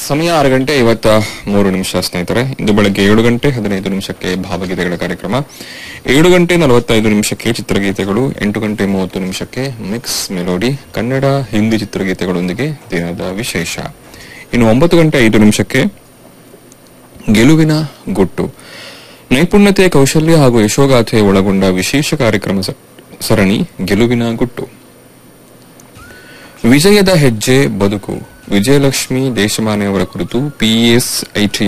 ಸಮಯ ಆರು ಗಂಟೆ ಐವತ್ತ ಮೂರು ನಿಮಿಷ ಸ್ನೇಹಿತರೆ ಇಂದು ಬೆಳಗ್ಗೆ ಏಳು ಗಂಟೆ ಹದಿನೈದು ನಿಮಿಷಕ್ಕೆ ಭಾವಗೀತೆಗಳ ಕಾರ್ಯಕ್ರಮ ಏಳು ಗಂಟೆ ನಲವತ್ತೈದು ನಿಮಿಷಕ್ಕೆ ಚಿತ್ರಗೀತೆಗಳು ಎಂಟು ಗಂಟೆ ಮೂವತ್ತು ನಿಮಿಷಕ್ಕೆ ಮಿಕ್ಸ್ ಮೆಲೋಡಿ ಕನ್ನಡ ಹಿಂದಿ ಚಿತ್ರಗೀತೆಗಳೊಂದಿಗೆ ದಿನದ ವಿಶೇಷ ಇನ್ನು ಒಂಬತ್ತು ಗಂಟೆ ಐದು ನಿಮಿಷಕ್ಕೆ ಗೆಲುವಿನ ಗುಟ್ಟು ನೈಪುಣ್ಯತೆ ಕೌಶಲ್ಯ ಹಾಗೂ ಯಶೋಗಾಥೆ ಒಳಗೊಂಡ ವಿಶೇಷ ಕಾರ್ಯಕ್ರಮ ಸ- ಸರಣಿ ಗೆಲುವಿನ ಗುಟ್ಟು ವಿಜಯದ ಹೆಜ್ಜೆ ಬದುಕು ವಿಜಯಲಕ್ಷ್ಮಿ ದೇಶಮಾನೆಯವರ ಕುರಿತು ಪಿಎಸ್ ಐಟಿ